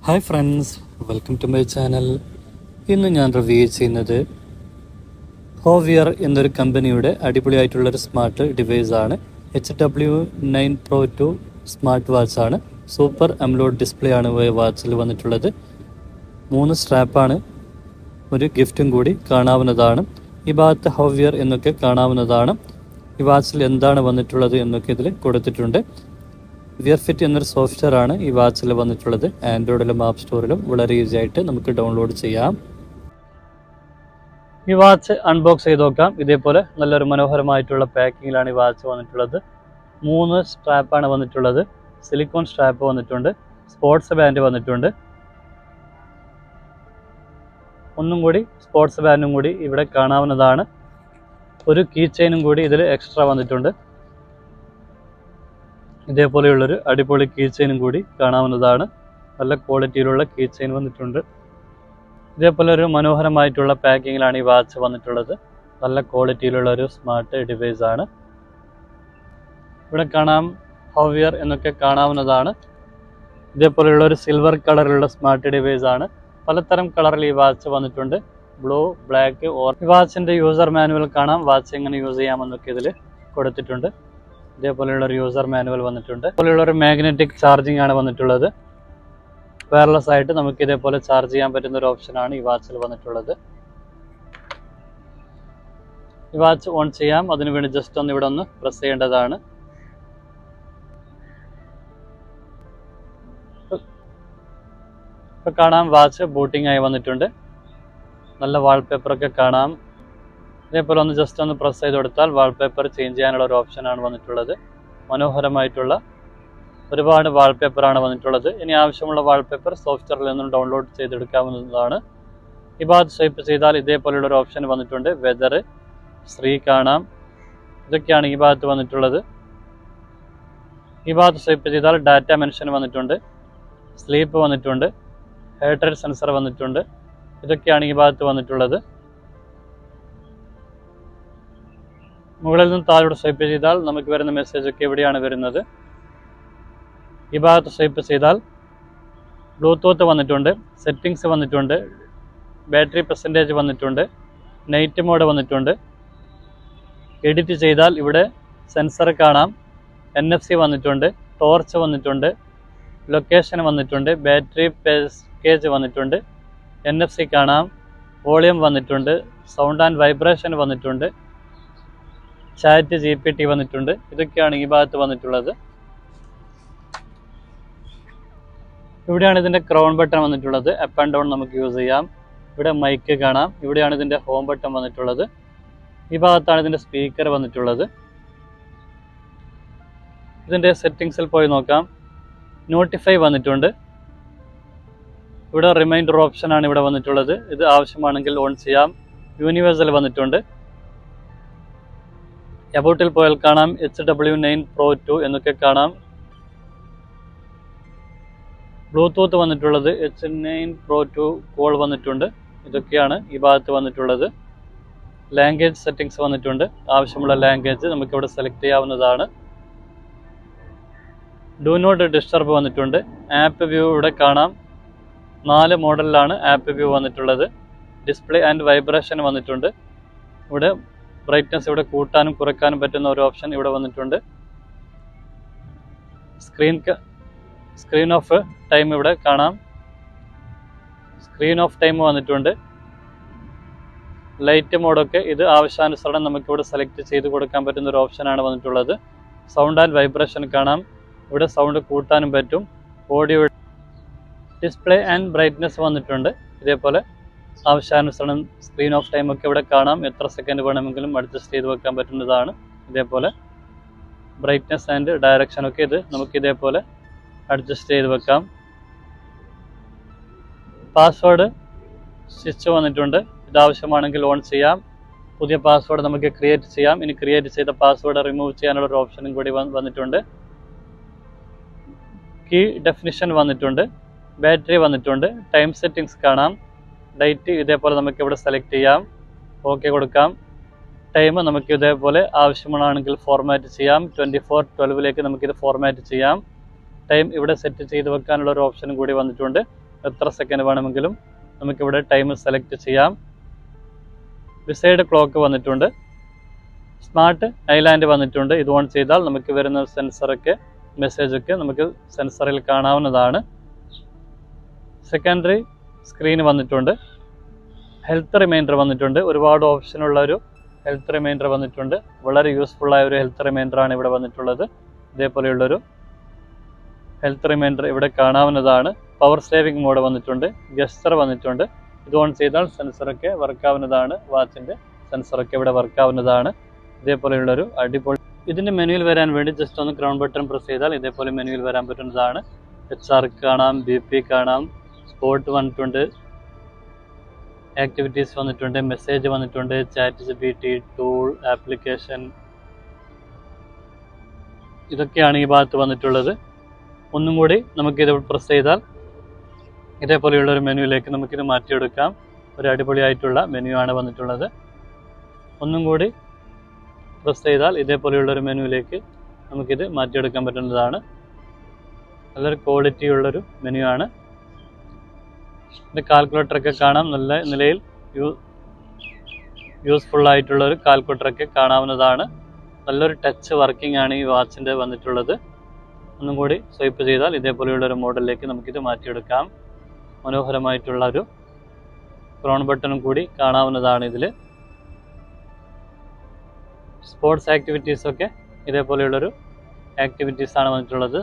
hi friends welcome to my channel ഇന്ന് ഞാൻ review ചെയ്യുന്നത് ഹോവിയർ എന്നൊരു കമ്പനിയുടെ അടിപൊളിയായിട്ടുള്ളൊരു സ്മാർട്ട് ഡിവൈസ് ആണ് H W nine pro two smart watch ആണ് സൂപ്പർ അംലോഡ് ഡിസ്പ്ലേ ആണ് ഈ വാച്ചിൽ വന്നിട്ടുള്ളത് മൂന്ന് സ്ട്രാപ്പാണ് ഒരു ഗിഫ്റ്റും കൂടി കാണാവുന്നതാണ് ഈ ഭാഗത്ത് ഹോവിയർ എന്നൊക്കെ കാണാവുന്നതാണ് ഈ വാച്ചിൽ എന്താണ് വന്നിട്ടുള്ളത് എന്നൊക്കെ ഇതിൽ കൊടുത്തിട്ടുണ്ട് വിയർ ഫിറ്റ് എന്നൊരു സോഫ്റ്റ്വെയർ ആണ് ഈ വാച്ചിൽ വന്നിട്ടുള്ളത് ആൻഡ്രോയിഡിലും ആപ്പ് സ്റ്റോറിലും വളരെ ഈസി ആയിട്ട് നമുക്ക് ഡൗൺലോഡ് ചെയ്യാം ഈ വാച്ച് അൺബോക്സ് ചെയ്ത് നോക്കാം ഇതേപോലെ നല്ലൊരു മനോഹരമായിട്ടുള്ള പാക്കിങ്ങിലാണ് ഈ വാച്ച് വന്നിട്ടുള്ളത് മൂന്ന് സ്ട്രാപ്പാണ് വന്നിട്ടുള്ളത് സിലിക്കോൺ സ്ട്രാപ്പ് വന്നിട്ടുണ്ട് സ്പോർട്സ് ബാൻഡ് വന്നിട്ടുണ്ട് ഒന്നും കൂടി സ്പോർട്സ് ബാൻഡും കൂടി ഇവിടെ കാണാവുന്നതാണ് ഒരു കീ ചെയിനും കൂടി ഇതിൽ എക്സ്ട്രാ വന്നിട്ടുണ്ട് ഇതേപോലെയുള്ളൊരു അടിപൊളി കീ ചെയിനും കൂടി കാണാവുന്നതാണ് നല്ല ക്വാളിറ്റിയിലുള്ള കീ ചെയിൻ വന്നിട്ടുണ്ട് ഇതേപോലെ ഒരു മനോഹരമായിട്ടുള്ള പാക്കിങ്ങിലാണ് ഈ വാച്ച് വന്നിട്ടുള്ളത് നല്ല ക്വാളിറ്റിയിലുള്ള ഒരു സ്മാർട്ട് ഡിവൈസ് ആണ് ഇവിടെ കാണാം ഹോവിയർ എന്നൊക്കെ കാണാവുന്നതാണ് ഇതേപോലെയുള്ള ഒരു സിൽവർ കളറിലുള്ള സ്മാർട്ട് ഡിവൈസ് ആണ് പലതരം കളറിൽ ഈ വാച്ച് വന്നിട്ടുണ്ട് ബ്ലൂ ബ്ലാക്ക് ഓർ ഈ വാച്ചിൻ്റെ യൂസർ മാനുവൽ കാണാം വാച്ച് എങ്ങനെ യൂസ് ചെയ്യാമെന്നൊക്കെ ഇതിൽ കൊടുത്തിട്ടുണ്ട് ഇതേപോലെയുള്ള ഒരു യൂസർ മാനുവൽ വന്നിട്ടുണ്ട് ഇതേപോലെയുള്ള ഒരു മാഗ്നറ്റിക് ചാർജിങ് ആണ് വന്നിട്ടുള്ളത് വയർലെസ് ആയിട്ട് നമുക്ക് ഇതേപോലെ ചാർജ് ചെയ്യാൻ പറ്റുന്ന ഒരു ഓപ്ഷനാണ് ഈ വാച്ചിൽ വന്നിട്ടുള്ളത് ഈ വാച്ച് ഓൺ ചെയ്യാം അതിനു വേണ്ടി ജസ്റ്റ് ഒന്ന് ഇവിടെ ഒന്ന് പ്രസ് ചെയ്യേണ്ടതാണ് ഇപ്പൊ കാണാം വാച്ച് ബൂട്ടിംഗ് ആയി വന്നിട്ടുണ്ട് നല്ല വാൾപേപ്പർ ഒക്കെ കാണാം ഇതേപോലെ ഒന്ന് ജസ്റ്റ് ഒന്ന് പ്രസ് ചെയ്ത് കൊടുത്താൽ വാൾപേപ്പർ ചേഞ്ച് ചെയ്യാനുള്ള ഒരു ഓപ്ഷനാണ് വന്നിട്ടുള്ളത് മനോഹരമായിട്ടുള്ള ഒരുപാട് വാൾപേപ്പറാണ് വന്നിട്ടുള്ളത് ഇനി ആവശ്യമുള്ള വാൾപേപ്പർ സോഫ്റ്റ്വെയറിൽ നിന്നും ഡൗൺലോഡ് ചെയ്തെടുക്കാവുന്നതാണ് ഈ ഭാഗത്ത് സ്വൈപ്പ് ചെയ്താൽ ഇതേപോലെയുള്ള ഒരു ഓപ്ഷൻ വന്നിട്ടുണ്ട് വെതർ ശ്രീ കാണാം ഇതൊക്കെയാണ് ഈ ഭാഗത്ത് വന്നിട്ടുള്ളത് ഈ ഭാഗത്ത് സ്വൈപ്പ് ചെയ്താൽ ഡാറ്റ മെൻഷൻ വന്നിട്ടുണ്ട് സ്ലീപ്പ് വന്നിട്ടുണ്ട് ഹേർട്ട് റേറ്റ് സെൻസർ വന്നിട്ടുണ്ട് ഇതൊക്കെയാണ് ഈ ഭാഗത്ത് വന്നിട്ടുള്ളത് മുകളിൽ നിന്ന് താഴോട്ട് സ്വൈപ്പ് ചെയ്താൽ നമുക്ക് വരുന്ന മെസ്സേജ് ഒക്കെ എവിടെയാണ് വരുന്നത് ഈ ഭാഗത്ത് സ്വൈപ്പ് ചെയ്താൽ ബ്ലൂടൂത്ത് വന്നിട്ടുണ്ട് സെറ്റിങ്സ് വന്നിട്ടുണ്ട് ബാറ്ററി പെർസെൻറ്റേജ് വന്നിട്ടുണ്ട് നൈറ്റ് മോഡ് വന്നിട്ടുണ്ട് എഡിറ്റ് ചെയ്താൽ ഇവിടെ സെൻസർ കാണാം എൻ എഫ് സി വന്നിട്ടുണ്ട് ടോർച്ച് വന്നിട്ടുണ്ട് ലൊക്കേഷൻ വന്നിട്ടുണ്ട് ബാറ്ററി പാക്കേജ് വന്നിട്ടുണ്ട് എൻ എഫ് സി കാണാം വോളിയം വന്നിട്ടുണ്ട് സൗണ്ട് ആൻഡ് വൈബ്രേഷൻ വന്നിട്ടുണ്ട് ചാറ്റ് ജി പി ടി വന്നിട്ടുണ്ട് ഇതൊക്കെയാണ് ഈ ഭാഗത്ത് വന്നിട്ടുള്ളത് ഇവിടെയാണ് ഇതിൻ്റെ ക്രൗൺ ബട്ടൺ വന്നിട്ടുള്ളത് അപ്പ് ആൻഡ് ഡൗൺ നമുക്ക് യൂസ് ചെയ്യാം ഇവിടെ മൈക്ക് കാണാം ഇവിടെയാണ് ഇതിൻ്റെ ഹോം ബട്ടൺ വന്നിട്ടുള്ളത് ഈ ഭാഗത്താണ് ഇതിൻ്റെ സ്പീക്കർ വന്നിട്ടുള്ളത് ഇതിൻ്റെ സെറ്റിങ്സിൽ പോയി നോക്കാം നോട്ടിഫൈ വന്നിട്ടുണ്ട് ഇവിടെ റിമൈൻഡർ ഓപ്ഷൻ ആണ് ഇവിടെ വന്നിട്ടുള്ളത് ഇത് ആവശ്യമാണെങ്കിൽ ഓൺ ചെയ്യാം യൂണിവേഴ്സൽ വന്നിട്ടുണ്ട് എബൌട്ടിൽ പോയാൽ കാണാം H W nine pro two എന്നൊക്കെ കാണാം ബ്ലൂടൂത്ത് വന്നിട്ടുള്ളത് H nine pro two call വന്നിട്ടുണ്ട് ഇതൊക്കെയാണ് ഈ ഭാഗത്ത് വന്നിട്ടുള്ളത് ലാംഗ്വേജ് സെറ്റിങ്സ് വന്നിട്ടുണ്ട് ആവശ്യമുള്ള ലാംഗ്വേജ് നമുക്കിവിടെ സെലക്ട് ചെയ്യാവുന്നതാണ് ഡു നോട്ട് ഡിസ്റ്റർബ് വന്നിട്ടുണ്ട് ആപ്പ് വ്യൂ ഇവിടെ കാണാം നാല് മോഡലിലാണ് ആപ്പ് വ്യൂ വന്നിട്ടുള്ളത് ഡിസ്പ്ലേ ആൻഡ് വൈബ്രേഷൻ വന്നിട്ടുണ്ട് ഇവിടെ ബ്രൈറ്റ്നസ് ഇവിടെ കൂട്ടാനും കുറയ്ക്കാനും പറ്റുന്ന ഒരു ഓപ്ഷൻ ഇവിടെ വന്നിട്ടുണ്ട് സ്ക്രീൻ സ്ക്രീൻ ഓഫ് ടൈം ഇവിടെ കാണാം സ്ക്രീൻ ഓഫ് ടൈം വന്നിട്ടുണ്ട് ലൈറ്റ് മോഡൊക്കെ ഇത് ആവശ്യാനുസരണം നമുക്കിവിടെ സെലക്ട് ചെയ്ത് കൊടുക്കാൻ പറ്റുന്ന ഒരു ഓപ്ഷനാണ് വന്നിട്ടുള്ളത് സൗണ്ട് ആൻഡ് വൈബ്രേഷൻ കാണാം ഇവിടെ സൗണ്ട് കൂട്ടാനും പറ്റും ഓഡിയോ ഡിസ്പ്ലേ ആൻഡ് ബ്രൈറ്റ്നസ് വന്നിട്ടുണ്ട് ഇതേപോലെ ആവശ്യാനുസരണം സ്ക്രീൻ ഓഫ് ടൈം ഒക്കെ ഇവിടെ കാണാം എത്ര സെക്കൻഡ് വേണമെങ്കിലും അഡ്ജസ്റ്റ് ചെയ്ത് വെക്കാൻ പറ്റുന്നതാണ് ഇതേപോലെ ബ്രൈറ്റ്നസ് ആൻഡ് ഡയറക്ഷൻ ഒക്കെ ഇത് നമുക്ക് ഇതേപോലെ അഡ്ജസ്റ്റ് ചെയ്ത് വെക്കാം പാസ്വേഡ് സ്വിച്ച് വന്നിട്ടുണ്ട് ഇത് ആവശ്യമാണെങ്കിൽ ഓൺ ചെയ്യാം പുതിയ പാസ്വേഡ് നമുക്ക് ക്രിയേറ്റ് ചെയ്യാം ഇനി ക്രിയേറ്റ് ചെയ്ത പാസ്വേഡ് റിമൂവ് ചെയ്യാനുള്ള ഒരു ഓപ്ഷനും കൂടി വന്നിട്ടുണ്ട് കീ ഡെഫിനിഷൻ വന്നിട്ടുണ്ട് ബാറ്ററി വന്നിട്ടുണ്ട് ടൈം സെറ്റിങ്സ് കാണാം ഡേറ്റ് ഇതേപോലെ നമുക്ക് ഇവിടെ സെലക്ട് ചെയ്യാം ഓക്കെ കൊടുക്കാം ടൈം നമുക്ക് ഇതേപോലെ ആവശ്യമാണെങ്കിൽ ഫോർമാറ്റ് ചെയ്യാം ട്വൻറ്റി ഫോർ ട്വൽവിലേക്ക് നമുക്കിത് ഫോർമാറ്റ് ചെയ്യാം ടൈം ഇവിടെ സെറ്റ് ചെയ്ത് വെക്കാനുള്ള ഒരു ഓപ്ഷനും കൂടി വന്നിട്ടുണ്ട് എത്ര സെക്കൻഡ് വേണമെങ്കിലും നമുക്കിവിടെ ടൈം സെലക്ട് ചെയ്യാം ബിസൈഡ് ക്ലോക്ക് വന്നിട്ടുണ്ട് സ്മാർട്ട് ഐലാൻഡ് വന്നിട്ടുണ്ട് ഇത് ഓൺ ചെയ്താൽ നമുക്ക് വരുന്ന സെൻസറൊക്കെ മെസ്സേജൊക്കെ നമുക്ക് സെൻസറിൽ കാണാവുന്നതാണ് സെക്കൻഡറി സ്ക്രീൻ വന്നിട്ടുണ്ട് ഹെൽത്ത് റിമൈൻഡർ വന്നിട്ടുണ്ട് ഒരുപാട് ഓപ്ഷനുള്ള ഒരു ഹെൽത്ത് റിമൈൻഡർ വന്നിട്ടുണ്ട് വളരെ യൂസ്ഫുൾ ആയ ഒരു ഹെൽത്ത് റിമൈൻഡർ ആണ് ഇവിടെ വന്നിട്ടുള്ളത് ഇതേപോലെയുള്ളൊരു ഹെൽത്ത് റിമൈൻഡർ ഇവിടെ കാണാവുന്നതാണ് പവർ സേവിംഗ് മോഡ് വന്നിട്ടുണ്ട് ഗസ്റ്റർ വന്നിട്ടുണ്ട് ഇത് ഓൺ ചെയ്താൽ സെൻസറൊക്കെ വർക്കാവുന്നതാണ് വാച്ചിൻ്റെ സെൻസറൊക്കെ ഇവിടെ വർക്കാവുന്നതാണ് ഇതേപോലെയുള്ളൊരു അടിപൊളി ഇതിൻ്റെ മെനുവിൽ വരാൻ വേണ്ടി ജസ്റ്റ് ഒന്ന് ക്രൗൺ ബട്ടൺ പ്രസ് ചെയ്താൽ ഇതേപോലെ മെനുവിൽ വരാൻ പറ്റുന്നതാണ് എച്ച് ആർ കാണാം ബി പി കാണാം സ്പോട്ട് വന്നിട്ടുണ്ട് ആക്ടിവിറ്റീസ് വന്നിട്ടുണ്ട് മെസ്സേജ് വന്നിട്ടുണ്ട് chat G B T tool application ഇതൊക്കെയാണ് ഈ ഭാഗത്ത് വന്നിട്ടുള്ളത് ഒന്നും കൂടി നമുക്കിത് പ്രസ് ചെയ്താൽ ഇതേപോലെയുള്ള ഒരു മെനുവിലേക്ക് നമുക്കിത് മാറ്റിയെടുക്കാം ഒരു അടിപൊളിയായിട്ടുള്ള മെനു ആണ് വന്നിട്ടുള്ളത് ഒന്നും കൂടി പ്രസ് ചെയ്താൽ ഇതേപോലെയുള്ള ഒരു മെനുവിലേക്ക് നമുക്കിത് മാറ്റിയെടുക്കാൻ പറ്റുന്നതാണ് നല്ലൊരു ക്വാളിറ്റി ഉള്ളൊരു മെനു ആണ് ഇത് കാൽക്കുലേറ്ററൊക്കെ കാണാം നല്ല നിലയിൽ യൂ യൂസ്ഫുൾ ആയിട്ടുള്ള ഒരു കാൽക്കുലേറ്ററൊക്കെ കാണാവുന്നതാണ് നല്ലൊരു ടച്ച് വർക്കിംഗ് ആണ് ഈ വാച്ചിൻ്റെ വന്നിട്ടുള്ളത് ഒന്നും കൂടി സ്വൈപ്പ് ചെയ്താൽ ഇതേപോലെയുള്ള ഒരു മോഡലിലേക്ക് നമുക്കിത് മാറ്റിയെടുക്കാം മനോഹരമായിട്ടുള്ള ഒരു ക്രോൺ ബട്ടണും കൂടി കാണാവുന്നതാണ് ഇതിൽ സ്പോർട്സ് ആക്ടിവിറ്റീസ് ഒക്കെ ഇതേപോലെയുള്ളൊരു ആക്ടിവിറ്റീസ് ആണ് വന്നിട്ടുള്ളത്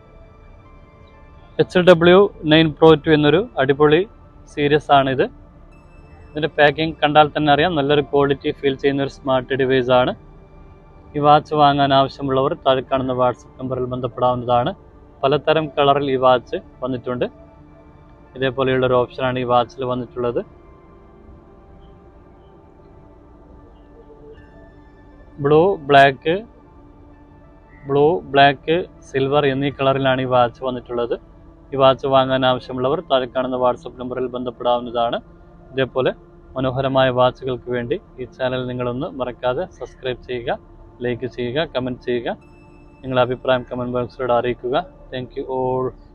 H W nine pro two എന്നൊരു അടിപൊളി സീരീസ് ആണിത് ഇതിൻ്റെ പാക്കിംഗ് കണ്ടാൽ തന്നെ അറിയാം നല്ലൊരു ക്വാളിറ്റി ഫീൽ ചെയ്യുന്ന ഒരു സ്മാർട്ട് ഡിവൈസ് ആണ് ഈ വാച്ച് വാങ്ങാൻ ആവശ്യമുള്ളവർ താഴെ കാണുന്ന വാട്സപ്പ് നമ്പറിൽ ബന്ധപ്പെടാവുന്നതാണ് പലതരം കളറിൽ ഈ വാച്ച് വന്നിട്ടുണ്ട് ഇതേപോലെയുള്ള ഒരു ഓപ്ഷനാണ് ഈ വാച്ചിൽ വന്നിട്ടുള്ളത് blue black blue black silver എന്നീ കളറിലാണ് ഈ വാച്ച് വന്നിട്ടുള്ളത് ഈ വാച്ച് വാങ്ങാൻ ആവശ്യമുള്ളവർ താഴെ കാണുന്ന വാട്സപ്പ് നമ്പറിൽ ബന്ധപ്പെടാവുന്നതാണ് ഇതേപോലെ മനോഹരമായ വാച്ചുകൾക്ക് വേണ്ടി ഈ ചാനൽ നിങ്ങളൊന്ന് മറക്കാതെ സബ്സ്ക്രൈബ് ചെയ്യുക ലൈക്ക് ചെയ്യുക കമൻറ്റ് ചെയ്യുക നിങ്ങളുടെ അഭിപ്രായം കമൻറ്റ് ബോക്സിലൂടെ അറിയിക്കുക താങ്ക് യു ഓൾ